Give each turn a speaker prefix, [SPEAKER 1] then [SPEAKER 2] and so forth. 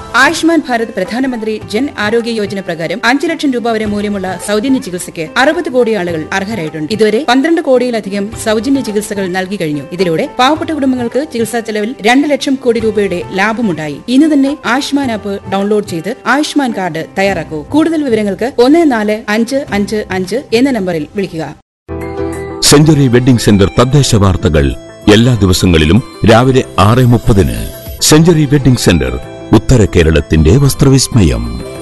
[SPEAKER 1] ആയുഷ്മാൻ ഭാരത് പ്രധാനമന്ത്രി ജൻ ആരോഗ്യ യോജന പ്രകാരം അഞ്ച് ലക്ഷം രൂപ വരെ മൂല്യമുള്ള സൗജന്യ ചികിത്സയ്ക്ക് അറുപത് കോടി ആളുകൾ അർഹരായിട്ടുണ്ട് ഇതുവരെ പന്ത്രണ്ട് കോടിയിലധികം സൗജന്യ ചികിത്സകൾ നൽകി കഴിഞ്ഞു ഇതിലൂടെ പാവപ്പെട്ട കുടുംബങ്ങൾക്ക് ചികിത്സാ ചെലവിൽ രണ്ട് ലക്ഷം കോടി രൂപയുടെ ലാഭമുണ്ടായി ഇന്ന് തന്നെ ആയുഷ്മാൻ ആപ്പ് ഡൗൺലോഡ് ചെയ്ത് ആയുഷ്മാൻ കാർഡ് തയ്യാറാക്കൂ കൂടുതൽ വിവരങ്ങൾക്ക് ഒന്ന് നാല് അഞ്ച് അഞ്ച് അഞ്ച് എന്ന നമ്പറിൽ വിളിക്കുക
[SPEAKER 2] സെഞ്ചുറി വെഡിംഗ് സെന്റർ തദ്ദേശ വാർത്തകൾ എല്ലാ ദിവസങ്ങളിലും രാവിലെ ആറ് മുപ്പതിന് സെഞ്ചുറി വെഡിംഗ് സെന്റർ ഉത്തര കേരളത്തിന്റെ വസ്ത്രവിസ്മയം